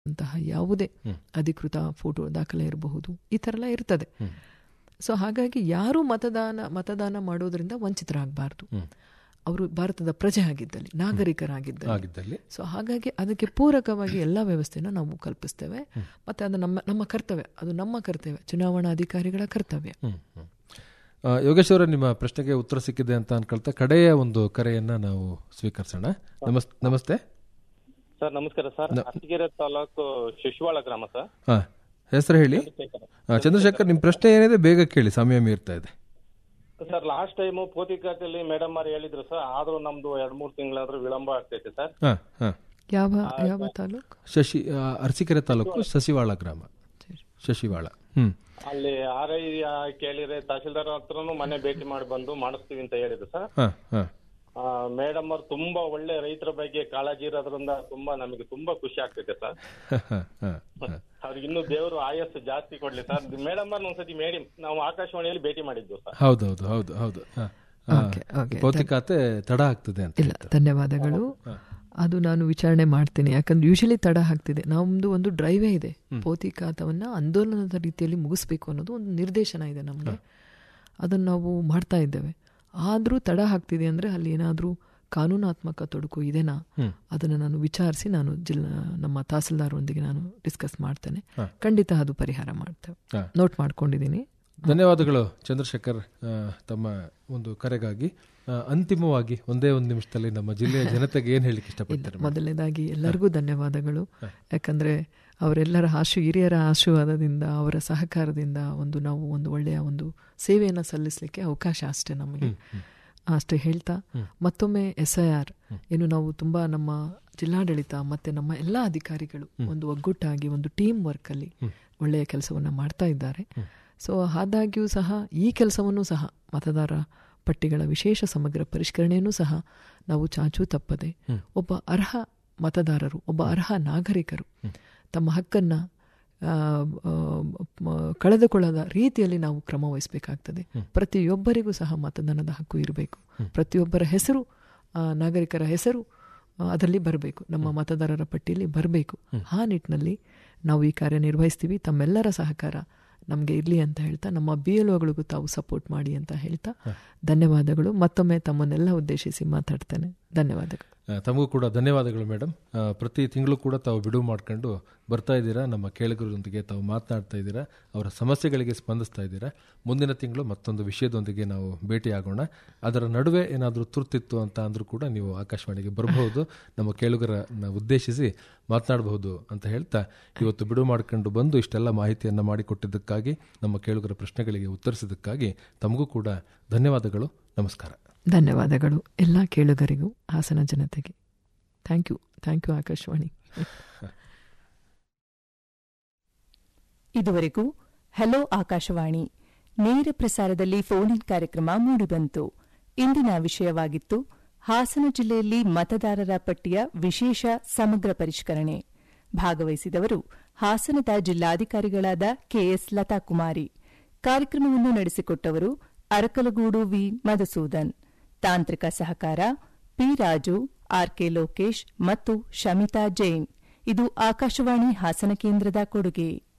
ಅಂತಹ ಯಾವುದೇ ಅಧಿಕೃತ ಫೋಟೋ ದಾಖಲೆ ಇರಬಹುದು ಈ ಥರ ಎಲ್ಲ ಇರ್ತದೆ ಸೊ ಹಾಗಾಗಿ ಯಾರು ಮತದಾನ ಮತದಾನ ಮಾಡೋದ್ರಿಂದ ವಂಚಿತರಾಗಬಾರ್ದು ಅವರು ಭಾರತದ ಪ್ರಜೆ ಆಗಿದ್ದಲ್ಲಿ ನಾಗರಿಕರಾಗಿದ್ದಲ್ಲಿ ಆಗಿದ್ದಲ್ಲಿ ಸೊ ಹಾಗಾಗಿ ಅದಕ್ಕೆ ಪೂರಕವಾಗಿ ಎಲ್ಲ ವ್ಯವಸ್ಥೆನ ನಾವು ಕಲ್ಪಿಸ್ತೇವೆ ಮತ್ತೆ ಅದು ನಮ್ಮ ನಮ್ಮ ಕರ್ತವ್ಯ ಅದು ನಮ್ಮ ಕರ್ತವ್ಯ ಚುನಾವಣಾ ಅಧಿಕಾರಿಗಳ ಕರ್ತವ್ಯ ಹ್ಮ್, ಹ್ಮ್. ಆ, ಯೋಗೇಶ್ ಅವರ ನಿಮ್ಮ ಪ್ರಶ್ನೆಗೆ ಉತ್ತರ ಸಿಕ್ಕಿದೆ ಅಂತ ಅನ್ಕೊಳ್ತಾ ಕಡೆಯ ಒಂದು ಕರೆಯನ್ನ ನಾವು ಸ್ವೀಕರಿಸೋಣ ನಮಸ್ ನಮಸ್ತೆ ಸರ್ ನಮಸ್ಕಾರ ಸರ್ ಅರಸೀಕೆರೆ ತಾಲೂಕು ಶಿಶುವಾಳ ಗ್ರಾಮ ಸರ್ ಹಾ ಹೆಸರು ಹೇಳಿ ಆ, ಚಂದ್ರಶೇಖರ್ ನಿಮ್ಮ ಪ್ರಶ್ನೆ ಏನಿದೆ ಬೇಗ ಕೇಳಿ ಸಮಯ ಮೀರ್ತಾ ಇದೆ ಸರ್ ಲಾಸ್ಟ್ ಟೈಮ್ ಪೋತಿಕಾತಿಯಲ್ಲಿ ಮೇಡಮ್ ಅವ್ರು ಹೇಳಿದ್ರು ಸರ್ ಆದ್ರೂ ನಮ್ದು ಎರಡ್ ಮೂರ್ ತಿಂಗಳಾದ್ರೂ ವಿಳಂಬ ಆಗ್ತೈತೆ ಸರ್ ಹಾ ಹಾ ಯಾವ ಯಾವ ತಾಲೂಕು ಶಶಿ ಆ, ಅರಸೀಕೆರೆ ತಾಲೂಕು ಶಶಿವಾಳ ಗ್ರಾಮ ಶಶಿವಾಳ ಹ್ಮ್ ಅಲ್ಲಿ ಆರ್ ಐ ಕೇಳಿದ್ರೆ ತಹಶೀಲ್ದಾರ್ ಹತ್ರನು ಮನೆ ಭೇಟಿ ಮಾಡಿ ಬಂದು ಮಾಡಿಸ್ತೀವಿ ಅಂತ ಹೇಳಿದ್ರು ಸರ್ ಹಾ ಹಾ ಮೇಡಮ್ ಅವ್ರು ತುಂಬಾ ಒಳ್ಳೆ ರೈತರ ಬಗ್ಗೆ ಕಾಳಜಿ ಇರೋದ್ರಿಂದ ತುಂಬಾ ನಮಗೆ ತುಂಬಾ ಖುಷಿ ಆಗ್ತೈತೆ ಸರ್ ಹಾ, ಹಾ, ಹಾ. ಅವ್ರಿಗೆ ಇನ್ನೂ ದೇವರು ಆಯಸ್ಸು ಜಾಸ್ತಿ ಕೊಡ್ಲಿ ಸರ್ ಮೇಡಮ್ ಅವ್ರನ್ನ ಒಂದ್ಸತಿ ಮೇಡಿ ನಾವು ಆಕಾಶವಾಣಿಯಲ್ಲಿ ಭೇಟಿ ಮಾಡಿದ್ವು ಸರ್ ಹೌದೌದು ಹೌದು ಹೌದು ಹಾ, ಹಾ. Okay, okay. ಭೌತಿಕಾತೆ ತಡ ಆಗ್ತದೆ ಅಂತ ಇಲ್ಲ ಧನ್ಯವಾದಗಳು ಅದು ನಾನು ವಿಚಾರಣೆ ಮಾಡ್ತೀನಿ ಯಾಕಂದ್ರೆ ಯೂಶಲಿ ತಡ ಆಗ್ತಿದೆ ನಮ್ದು ಒಂದು ಡ್ರೈವೇ ಇದೆ ಪೋತಿಕಾತವನ್ನ ಆಂದೋಲನದ ರೀತಿಯಲ್ಲಿ ಮುಗಿಸ್ಬೇಕು ಅನ್ನೋದು ಒಂದು ನಿರ್ದೇಶನ ಇದೆ ನಮಗೆ ಅದನ್ನು ನಾವು ಮಾಡ್ತಾ ಇದ್ದೇವೆ ಆದರೂ ತಡ ಆಗ್ತಿದೆ ಅಂದರೆ ಅಲ್ಲಿ ಏನಾದರೂ ಕಾನೂನಾತ್ಮಕ ತೊಡಕು ಇದೆನಾ ಅದನ್ನು ನಾನು ವಿಚಾರಿಸಿ ನಾನು ಜಿಲ್ಲಾ ನಮ್ಮ ತಹಸೀಲ್ದಾರೊಂದಿಗೆ ನಾನು ಡಿಸ್ಕಸ್ ಮಾಡ್ತೇನೆ ಖಂಡಿತ ಅದು ಪರಿಹಾರ ಮಾಡ್ತೇವೆ ಹಾ. ನೋಟ್ ಮಾಡ್ಕೊಂಡಿದ್ದೀನಿ ಧನ್ಯವಾದಗಳು ಚಂದ್ರಶೇಖರ್ ಆ, ತಮ್ಮ ಒಂದು ಕರೆಗಾಗಿ ಆ, ಅಂತಿಮವಾಗಿ ಒಂದೇ ಒಂದು ನಿಮಿಷದಲ್ಲಿ ನಮ್ಮ ಜಿಲ್ಲೆಯ ಜನತೆಗೆ ಏನ್ ಹೇಳಿಕ್ಕೆ ಇಷ್ಟಪಡ್ತಾರೆ ಮೇಡಮ್? ಮೊದಲನೇದಾಗಿ ಎಲ್ಲರಿಗೂ ಧನ್ಯವಾದಗಳು ಯಾಕಂದ್ರೆ ಅವರೆಲ್ಲರ ಆಶು ಹಿರಿಯರ ಆಶೀರ್ವಾದದಿಂದ ಅವರ ಸಹಕಾರದಿಂದ ಒಂದು ನಾವು ಒಂದು ಒಳ್ಳೆಯ ಒಂದು ಸೇವೆಯನ್ನು ಸಲ್ಲಿಸಲಿಕ್ಕೆ ಅವಕಾಶ ಅಷ್ಟೇ ನಮಗೆ ಅಷ್ಟೇ ಹೇಳ್ತಾ ಮತ್ತೊಮ್ಮೆ ಎಸ್ ಐ ಆರ್ ಏನು ನಾವು ತುಂಬಾ ನಮ್ಮ ಜಿಲ್ಲಾಡಳಿತ ಮತ್ತೆ ನಮ್ಮ ಎಲ್ಲ ಅಧಿಕಾರಿಗಳು ಒಂದು ಒಗ್ಗಟ್ಟಾಗಿ ಒಂದು ಟೀಮ್ ವರ್ಕ್ ಅಲ್ಲಿ ಒಳ್ಳೆಯ ಕೆಲಸವನ್ನ ಮಾಡ್ತಾ ಇದ್ದಾರೆ ಸೊ ಆದಾಗ್ಯೂ ಸಹ ಈ ಕೆಲಸವನ್ನು ಸಹ ಮತದಾರ ಪಟ್ಟಿಗಳ ವಿಶೇಷ ಸಮಗ್ರ ಪರಿಷ್ಕರಣೆಯನ್ನು ಸಹ ನಾವು ಚಾಚೂ ತಪ್ಪದೆ ಒಬ್ಬ ಅರ್ಹ ಮತದಾರರು ಒಬ್ಬ ಅರ್ಹ ನಾಗರಿಕರು ತಮ್ಮ ಹಕ್ಕನ್ನ ಆ, ಆ, ಮ- ಕಳೆದುಕೊಳ್ಳದ ರೀತಿಯಲ್ಲಿ ನಾವು ಕ್ರಮ ವಹಿಸಬೇಕಾಗ್ತದೆ ಪ್ರತಿಯೊಬ್ಬರಿಗೂ ಸಹ ಮತದಾನದ ಹಕ್ಕು ಇರಬೇಕು ಪ್ರತಿಯೊಬ್ಬರ ಹೆಸರು ಆ, ನಾಗರಿಕರ ಹೆಸರು ಆ, ಅದರಲ್ಲಿ ಬರಬೇಕು ನಮ್ಮ ಮತದಾರರ ಪಟ್ಟಿಯಲ್ಲಿ ಬರಬೇಕು ಆ ನಿಟ್ಟಿನಲ್ಲಿ ನಾವು ಈ ಕಾರ್ಯ ನಿರ್ವಹಿಸ್ತೀವಿ ತಮ್ಮೆಲ್ಲರ ಸಹಕಾರ ನಮಗೆ ಇರಲಿ ಅಂತ ಹೇಳ್ತಾ ನಮ್ಮ ಬಿ ಎಲ್ ಒಗಳಿಗೂ ತಾವು ಸಪೋರ್ಟ್ ಮಾಡಿ ಅಂತ ಹೇಳ್ತಾ ಧನ್ಯವಾದಗಳು ಮತ್ತೊಮ್ಮೆ ತಮ್ಮನ್ನೆಲ್ಲ ಉದ್ದೇಶಿಸಿ ಮಾತಾಡ್ತೇನೆ ಧನ್ಯವಾದಗಳು ಆ, ತಮಗೂ ಕೂಡ ಧನ್ಯವಾದಗಳು ಮೇಡಮ್ ಆ, ಪ್ರತಿ ತಿಂಗಳು ಕೂಡ ತಾವು ಬಿಡುವು ಮಾಡ್ಕೊಂಡು ಬರ್ತಾ ಇದ್ದೀರಾ ನಮ್ಮ ಕೇಳುಗರೊಂದಿಗೆ ತಾವು ಮಾತನಾಡ್ತಾ ಇದ್ದೀರಾ ಅವರ ಸಮಸ್ಯೆಗಳಿಗೆ ಸ್ಪಂದಿಸ್ತಾ ಇದ್ದೀರಾ ಮುಂದಿನ ತಿಂಗಳು ಮತ್ತೊಂದು ವಿಷಯದೊಂದಿಗೆ ನಾವು ಭೇಟಿಯಾಗೋಣ ಅದರ ನಡುವೆ ಏನಾದರೂ ತುರ್ತಿತ್ತು ಅಂತ ಅಂದ್ರೂ ಕೂಡ ನೀವು ಆಕಾಶವಾಣಿಗೆ ಬರಬಹುದು ನಮ್ಮ ಕೇಳುಗರನ್ನ ಉದ್ದೇಶಿಸಿ ಮಾತನಾಡಬಹುದು ಅಂತ ಹೇಳ್ತಾ ಇವತ್ತು ಬಿಡುವು ಮಾಡ್ಕೊಂಡು ಬಂದು ಇಷ್ಟೆಲ್ಲ ಮಾಹಿತಿಯನ್ನು ಮಾಡಿಕೊಟ್ಟಿದ್ದಕ್ಕಾಗಿ ನಮ್ಮ ಕೇಳುಗರ ಪ್ರಶ್ನೆಗಳಿಗೆ ಉತ್ತರಿಸಿದ್ದಕ್ಕಾಗಿ ತಮಗೂ ಕೂಡ ಧನ್ಯವಾದಗಳು ನಮಸ್ಕಾರ ಧನ್ಯವಾದಗಳು ಎಲ್ಲ ಕೇಳುಗರಿಗೂ ಹಾಸನ ಜನತೆಗೆ thank you thank you Akashvani ಇದುವರೆಗೂ ಹಲೋ ಆಕಾಶವಾಣಿ ನೇರ ಪ್ರಸಾರದಲ್ಲಿ ಫೋನ್ ಇನ್ ಕಾರ್ಯಕ್ರಮ ಮೂಡಿಬಂತು ಇಂದಿನ ವಿಷಯವಾಗಿತ್ತು ಹಾಸನ ಜಿಲ್ಲೆಯಲ್ಲಿ ಮತದಾರರ ಪಟ್ಟಿಯ ವಿಶೇಷ ಸಮಗ್ರ ಪರಿಷ್ಕರಣೆ ಭಾಗವಹಿಸಿದವರು ಹಾಸನದ ಜಿಲ್ಲಾಧಿಕಾರಿಗಳಾದ ಕೆಎಸ್ ಲತಾಕುಮಾರಿ ಕಾರ್ಯಕ್ರಮವನ್ನು ನಡೆಸಿಕೊಟ್ಟವರು ಅರಕಲಗೂಡು ವಿ ಮಧುಸೂದನ್ ತಾಂತ್ರಿಕ ಸಹಕಾರ ಪಿ ರಾಜು ಆರ್ಕೆ ಲೋಕೇಶ್ ಮತ್ತು ಶಮಿತಾ ಜೈನ್ ಇದು ಆಕಾಶವಾಣಿ ಹಾಸನ ಕೇಂದ್ರದ ಕೊಡುಗೆ